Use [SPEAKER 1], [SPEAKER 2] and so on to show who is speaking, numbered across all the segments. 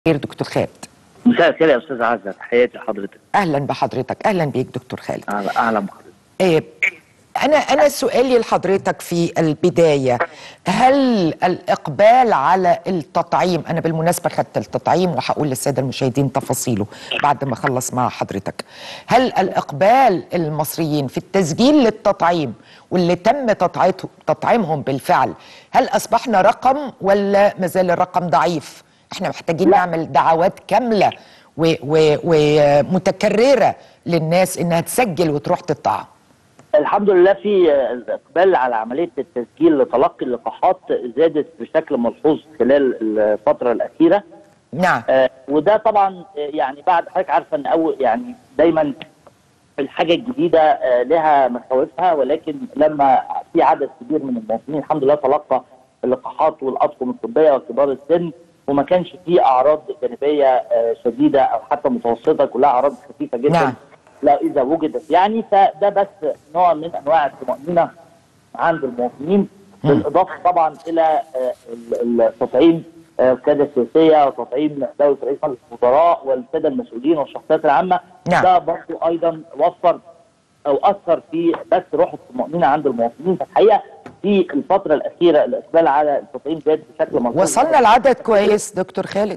[SPEAKER 1] خير دكتور خالد
[SPEAKER 2] مساء الخير يا استاذ عزه تحياتي لحضرتك
[SPEAKER 1] اهلا بحضرتك اهلا بيك دكتور خالد
[SPEAKER 2] اهلا اهلا بحضرتك
[SPEAKER 1] إيه انا انا سؤالي لحضرتك في البدايه هل الاقبال على التطعيم انا بالمناسبه خدت التطعيم وهقول للساده المشاهدين تفاصيله بعد ما اخلص مع حضرتك هل الاقبال المصريين في التسجيل للتطعيم واللي تم تطعيته- تطعيمهم بالفعل هل اصبحنا رقم ولا مازال الرقم ضعيف احنا محتاجين
[SPEAKER 2] لا.
[SPEAKER 1] نعمل دعوات كامله و- و- ومتكرره للناس انها تسجل وتروح تطعم
[SPEAKER 2] الحمد لله في آه، الاقبال على عمليه التسجيل لتلقي اللقاحات زادت بشكل ملحوظ خلال الفتره الاخيره
[SPEAKER 1] نعم
[SPEAKER 2] آه، وده طبعا آه، يعني بعد حضرتك عارفه ان اول يعني دايما الحاجه الجديده آه، لها مخاوفها ولكن لما في عدد كبير من المواطنين الحمد لله تلقى اللقاحات والاطقم الطبيه وكبار السن وما كانش فيه اعراض جانبيه آه، شديده او حتى متوسطه كلها اعراض خفيفه جدا
[SPEAKER 1] نعم.
[SPEAKER 2] لا اذا وجدت يعني فده بس نوع من انواع الطمانينه عند المواطنين بالاضافه طبعا الى آه، ال- التطعيم آه، القياده السياسيه وتطعيم دوله رئيس مجلس الوزراء والساده المسؤولين والشخصيات العامه
[SPEAKER 1] نعم.
[SPEAKER 2] ده برضه ايضا وفر او اثر في بس روح الطمانينه عند المواطنين فالحقيقه في الفتره الاخيره الاقبال على التطعيم زاد بشكل ملحوظ
[SPEAKER 1] وصلنا لعدد كويس دكتور خالد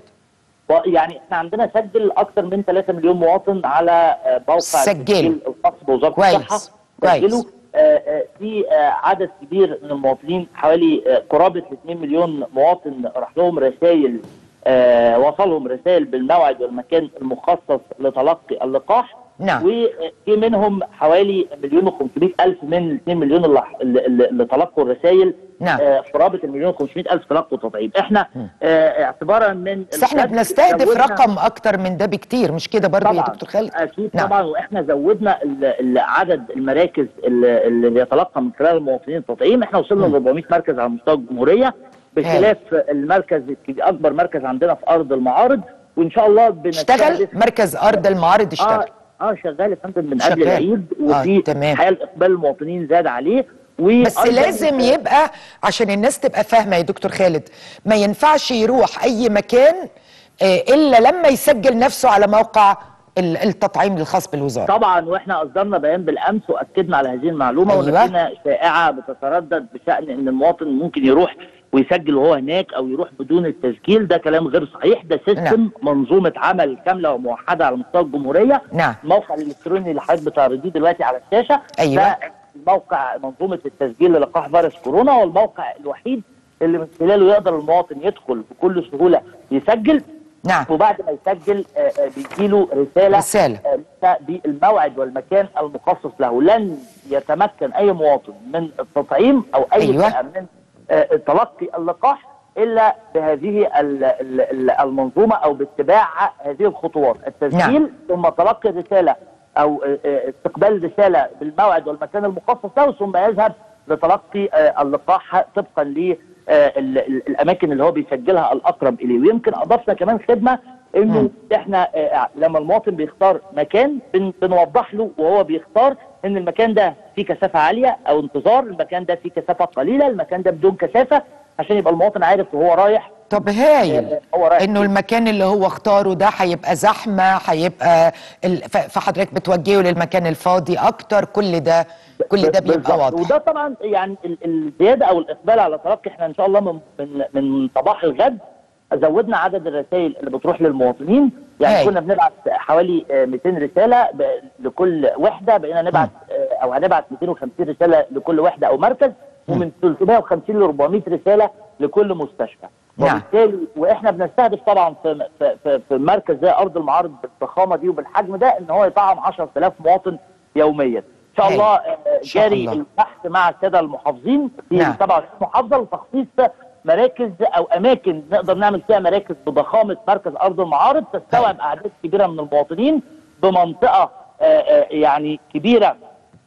[SPEAKER 2] يعني احنا عندنا سجل اكثر من 3 مليون مواطن على آه، موقع
[SPEAKER 1] سجلوا.
[SPEAKER 2] التسجيل الخاص بوزاره
[SPEAKER 1] كويس.
[SPEAKER 2] الصحه
[SPEAKER 1] كويس.
[SPEAKER 2] سجلوا آه، آه، في آه، عدد كبير من المواطنين حوالي آه، قرابه 2 مليون مواطن راح لهم رسائل آه، وصلهم رسائل بالموعد والمكان المخصص لتلقي اللقاح
[SPEAKER 1] نعم.
[SPEAKER 2] وفي منهم حوالي مليون و500 الف من ال 2 مليون اللي, اللي اللي تلقوا الرسائل
[SPEAKER 1] نعم.
[SPEAKER 2] آه، قرابه المليون و500 الف تلقوا تطعيم احنا آه، اعتبارا من
[SPEAKER 1] بس احنا
[SPEAKER 2] الفجر
[SPEAKER 1] بنستهدف
[SPEAKER 2] زودنا-
[SPEAKER 1] رقم اكتر من ده بكتير مش كده برضه يا
[SPEAKER 2] طبعا
[SPEAKER 1] دكتور خالد
[SPEAKER 2] اكيد
[SPEAKER 1] نعم.
[SPEAKER 2] طبعا واحنا زودنا ال- ال- عدد المراكز اللي اللي بيتلقى من خلال المواطنين التطعيم احنا وصلنا ل 400 مركز على مستوى الجمهوريه بخلاف المركز الكبير- اكبر مركز عندنا في ارض المعارض وان شاء الله
[SPEAKER 1] اشتغل
[SPEAKER 2] بنستهدف
[SPEAKER 1] مركز ارض المعارض اشتغل
[SPEAKER 2] اه اه شغال يا فندم من
[SPEAKER 1] شغال.
[SPEAKER 2] قبل العيد
[SPEAKER 1] آه،
[SPEAKER 2] وفي
[SPEAKER 1] تمام.
[SPEAKER 2] حال اقبال المواطنين زاد عليه
[SPEAKER 1] بس
[SPEAKER 2] وأيضاً-
[SPEAKER 1] لازم يبقى عشان الناس تبقى فاهمه يا دكتور خالد ما ينفعش يروح اي مكان آه، الا لما يسجل نفسه على موقع ال- التطعيم الخاص بالوزاره
[SPEAKER 2] طبعا واحنا اصدرنا بيان بالامس واكدنا على هذه المعلومه
[SPEAKER 1] أيوة.
[SPEAKER 2] ولكن شائعه بتتردد بشان ان المواطن ممكن يروح ويسجل وهو هناك او يروح بدون التسجيل ده كلام غير صحيح ده سيستم
[SPEAKER 1] نعم.
[SPEAKER 2] منظومه عمل كامله وموحده على مستوى الجمهوريه
[SPEAKER 1] نعم.
[SPEAKER 2] الموقع الالكتروني اللي حضرتك بتعرضيه دلوقتي على الشاشه
[SPEAKER 1] أيوة.
[SPEAKER 2] ده موقع منظومه التسجيل للقاح فيروس كورونا والموقع الوحيد اللي من خلاله يقدر المواطن يدخل بكل سهوله يسجل
[SPEAKER 1] نعم
[SPEAKER 2] وبعد ما يسجل آه، آه، بيجيله رساله
[SPEAKER 1] رسالة.
[SPEAKER 2] آه، بالموعد والمكان المخصص له لن يتمكن اي مواطن من التطعيم او اي
[SPEAKER 1] أيوة.
[SPEAKER 2] فئة من آه، تلقي اللقاح الا بهذه ال- ال- ال- المنظومه او باتباع هذه الخطوات التسجيل
[SPEAKER 1] نعم.
[SPEAKER 2] ثم تلقي الرساله او آه، آه، استقبال رساله بالموعد والمكان المخصص له ثم يذهب لتلقي آه، اللقاح طبقا ل آه، ال- ال- الاماكن اللي هو بيسجلها الاقرب اليه ويمكن اضفنا كمان خدمه انه احنا آه، لما المواطن بيختار مكان بن- بنوضح له وهو بيختار ان المكان ده فيه كثافه عاليه او انتظار المكان ده فيه كثافه قليله المكان ده بدون كثافه عشان يبقى المواطن عارف وهو رايح
[SPEAKER 1] طب هايل
[SPEAKER 2] آه، هو رايح
[SPEAKER 1] انه
[SPEAKER 2] فين.
[SPEAKER 1] المكان اللي هو اختاره ده هيبقى زحمه هيبقى ال... ف- فحضرتك بتوجهه للمكان الفاضي اكتر كل ده كل ده بيبقى
[SPEAKER 2] بالظبط.
[SPEAKER 1] واضح
[SPEAKER 2] وده طبعا يعني ال- الزياده او الاقبال على تلقي احنا ان شاء الله من من, من صباح الغد زودنا عدد الرسائل اللي بتروح للمواطنين يعني
[SPEAKER 1] هاي.
[SPEAKER 2] كنا بنبعت حوالي آه، 200 رساله ب- لكل وحده بقينا نبعت آه، او هنبعت 250 رساله لكل وحده او مركز ومن 350 ل 400 رساله لكل مستشفى
[SPEAKER 1] نعم.
[SPEAKER 2] وبالتالي واحنا بنستهدف طبعا في في في, في مركز زي ارض المعارض بالضخامه دي وبالحجم ده ان هو يطعم 10000 مواطن يوميا ان شاء
[SPEAKER 1] هاي.
[SPEAKER 2] الله آه،
[SPEAKER 1] شاء
[SPEAKER 2] جاري
[SPEAKER 1] الله.
[SPEAKER 2] البحث مع الساده المحافظين في
[SPEAKER 1] نعم.
[SPEAKER 2] 27 محافظه لتخصيص مراكز او اماكن نقدر نعمل فيها مراكز بضخامه مركز ارض المعارض تستوعب اعداد كبيره من المواطنين بمنطقه آه، آه، يعني كبيره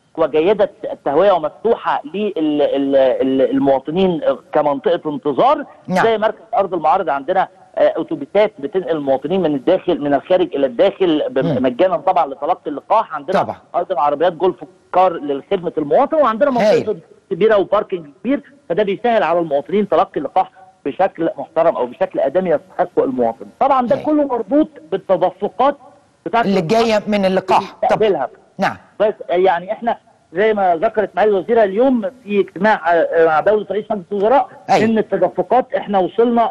[SPEAKER 2] وجيده التهويه ومفتوحه للمواطنين كمنطقه انتظار
[SPEAKER 1] نعم.
[SPEAKER 2] زي مركز ارض المعارض عندنا آه، اتوبيسات بتنقل المواطنين من الداخل من الخارج الى الداخل ب-
[SPEAKER 1] مم.
[SPEAKER 2] مجانا طبعا لتلقي اللقاح عندنا
[SPEAKER 1] طبعا.
[SPEAKER 2] ايضا عربيات جولف كار لخدمه المواطن وعندنا
[SPEAKER 1] هايل.
[SPEAKER 2] منطقه كبيره وباركنج كبير فده بيسهل على المواطنين تلقي اللقاح بشكل محترم او بشكل ادمي يستحقه المواطن طبعا ده
[SPEAKER 1] أيوة.
[SPEAKER 2] كله مربوط بالتدفقات بتاعت
[SPEAKER 1] اللي جايه من اللقاح طب
[SPEAKER 2] تقبلها
[SPEAKER 1] نعم
[SPEAKER 2] بس يعني احنا زي ما ذكرت معالي الوزيره اليوم في اجتماع آه، مع دوله رئيس مجلس الوزراء
[SPEAKER 1] أيوة.
[SPEAKER 2] ان التدفقات احنا وصلنا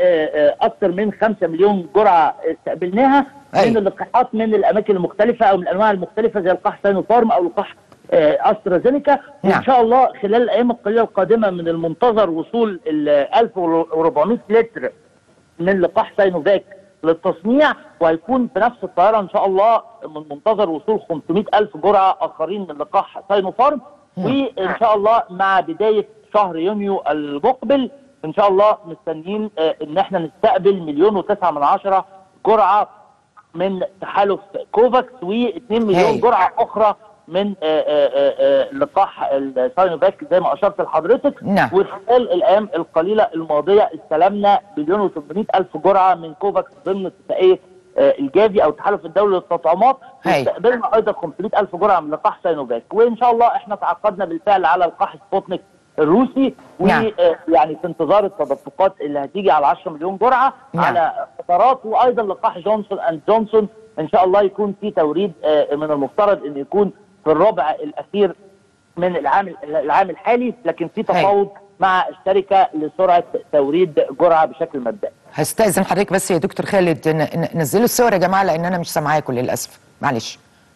[SPEAKER 2] لاكثر من 5 مليون جرعه استقبلناها
[SPEAKER 1] أيوة.
[SPEAKER 2] من اللقاحات من الاماكن المختلفه او من الانواع المختلفه زي لقاح ساينوفارم او لقاح آه، استرازينيكا
[SPEAKER 1] نعم.
[SPEAKER 2] وان شاء الله خلال الايام القليله القادمه من المنتظر وصول ال 1400 لتر من لقاح ساينوفاك للتصنيع وهيكون في نفس الطياره ان شاء الله من منتظر وصول 500 الف جرعه اخرين من لقاح ساينوفارم وان شاء الله مع بدايه شهر يونيو المقبل ان شاء الله مستنيين آه، ان احنا نستقبل مليون وتسعة من عشرة جرعه من تحالف كوفاكس و2 مليون
[SPEAKER 1] هايل.
[SPEAKER 2] جرعه اخرى من آه، آه، آه، لقاح الساينوفاك زي ما اشرت لحضرتك
[SPEAKER 1] نعم.
[SPEAKER 2] وخلال الايام القليله الماضيه استلمنا مليون و800 الف جرعه من كوفاكس ضمن اتفاقيه آه، الجافي او التحالف الدولي للتطعيمات
[SPEAKER 1] هاي.
[SPEAKER 2] واستقبلنا ايضا 500 الف جرعه من لقاح ساينوفاك وان شاء الله احنا تعاقدنا بالفعل على لقاح سبوتنيك الروسي
[SPEAKER 1] نعم.
[SPEAKER 2] ويعني في انتظار التدفقات اللي هتيجي على 10 مليون جرعه
[SPEAKER 1] نعم.
[SPEAKER 2] على فترات وايضا لقاح جونسون اند جونسون ان شاء الله يكون في توريد آه، من المفترض ان يكون في الربع الاخير من العام العام الحالي لكن في تفاوض مع الشركه لسرعه توريد جرعه بشكل مبدئي
[SPEAKER 1] هستأذن حضرتك بس يا دكتور خالد ن- ن- نزلوا الصور يا جماعه لان انا مش سامعاكم للاسف معلش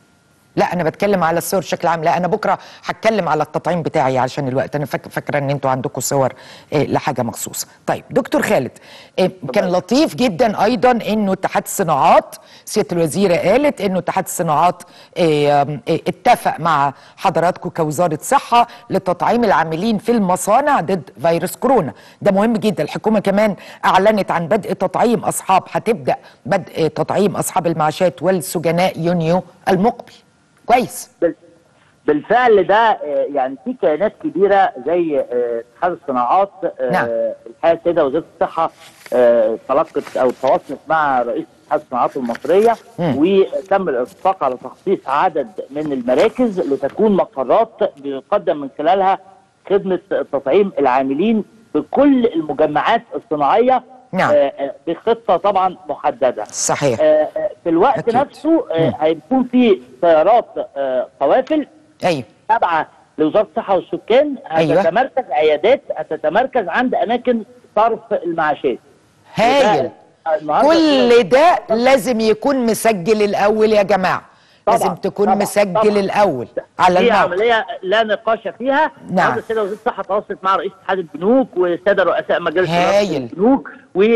[SPEAKER 1] لا انا بتكلم على الصور بشكل عام لا انا بكره هتكلم على التطعيم بتاعي علشان الوقت انا فاك- فاكره ان انتوا عندكم صور إيه لحاجه مخصوصه طيب دكتور خالد إيه كان لطيف جدا ايضا انه اتحاد الصناعات سياده الوزيره قالت انه اتحاد الصناعات إيه آم، إيه اتفق مع حضراتكم كوزاره صحه لتطعيم العاملين في المصانع ضد فيروس كورونا ده مهم جدا الحكومه كمان اعلنت عن بدء تطعيم اصحاب هتبدا بدء تطعيم اصحاب المعاشات والسجناء يونيو المقبل كويس
[SPEAKER 2] بال- بالفعل ده آه، يعني في كيانات كبيره زي آه، اتحاد الصناعات آه،
[SPEAKER 1] نعم.
[SPEAKER 2] الحقيقه السيده وزيره الصحه آه، تلقت او تواصلت مع رئيس اتحاد الصناعات المصريه
[SPEAKER 1] مم.
[SPEAKER 2] وتم الاتفاق على تخصيص عدد من المراكز لتكون مقرات بيقدم من خلالها خدمه تطعيم العاملين بكل المجمعات الصناعيه
[SPEAKER 1] نعم.
[SPEAKER 2] آه، آه، بخطه طبعا محدده
[SPEAKER 1] صحيح
[SPEAKER 2] آه، آه، في الوقت
[SPEAKER 1] أكيد.
[SPEAKER 2] نفسه آه،
[SPEAKER 1] مم.
[SPEAKER 2] هيكون في سيارات آه، قوافل
[SPEAKER 1] ايوه
[SPEAKER 2] تابعه لوزاره الصحه والسكان
[SPEAKER 1] أيوة.
[SPEAKER 2] هتتمركز عيادات هتتمركز عند اماكن صرف المعاشات
[SPEAKER 1] هايل
[SPEAKER 2] وده النهاردة
[SPEAKER 1] كل ده لازم يكون مسجل الاول يا جماعه
[SPEAKER 2] طبعاً،
[SPEAKER 1] لازم تكون
[SPEAKER 2] طبعاً،
[SPEAKER 1] مسجل
[SPEAKER 2] طبعاً.
[SPEAKER 1] على على
[SPEAKER 2] دي
[SPEAKER 1] الموقع
[SPEAKER 2] عمليه لا نقاش فيها النهارده السيده وزيره الصحه تواصلت مع رئيس اتحاد البنوك والساده رؤساء مجالس إدارة
[SPEAKER 1] هايل.
[SPEAKER 2] البنوك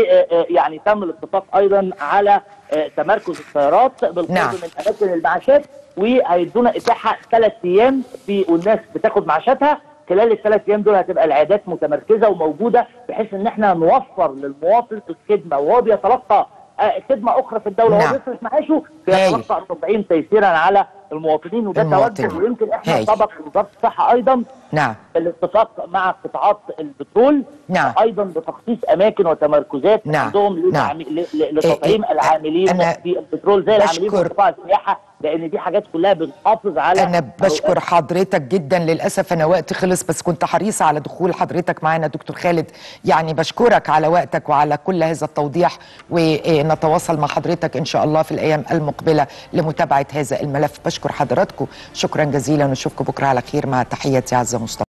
[SPEAKER 2] ويعني تم الاتفاق ايضا على آه، تمركز السيارات بالقرب
[SPEAKER 1] نعم.
[SPEAKER 2] من اماكن المعاشات وهيدونا اتاحه ثلاث ايام في والناس بتاخد معاشاتها خلال الثلاث ايام دول هتبقى العيادات متمركزه وموجوده بحيث ان احنا نوفر للمواطن الخدمه وهو بيتلقى آه، خدمه اخرى في الدوله
[SPEAKER 1] نعم.
[SPEAKER 2] وهو بيصرف معاشه
[SPEAKER 1] هايل.
[SPEAKER 2] بيتلقى التطعيم تيسيرا على المواطنين وده
[SPEAKER 1] المواطنين.
[SPEAKER 2] توجه ويمكن احنا
[SPEAKER 1] هايل.
[SPEAKER 2] سبق وزاره الصحه ايضا
[SPEAKER 1] نعم
[SPEAKER 2] الاتفاق مع قطاعات البترول
[SPEAKER 1] نعم.
[SPEAKER 2] ايضا بتخصيص اماكن وتمركزات
[SPEAKER 1] نعم.
[SPEAKER 2] عندهم
[SPEAKER 1] نعم.
[SPEAKER 2] لتعمي- ل- ل- لتطعيم
[SPEAKER 1] إيه،
[SPEAKER 2] العاملين
[SPEAKER 1] أنا
[SPEAKER 2] في البترول زي العاملين في
[SPEAKER 1] بشكر-
[SPEAKER 2] قطاع السياحه لان دي حاجات كلها بتحافظ على
[SPEAKER 1] انا بشكر حضرتك جدا للاسف انا وقتي خلص بس كنت حريصه على دخول حضرتك معانا دكتور خالد يعني بشكرك على وقتك وعلى كل هذا التوضيح ونتواصل مع حضرتك ان شاء الله في الايام المقبله لمتابعه هذا الملف بشكر حضراتكم شكرا جزيلا ونشوفكم بكره على خير مع تحياتي عزه مصطفى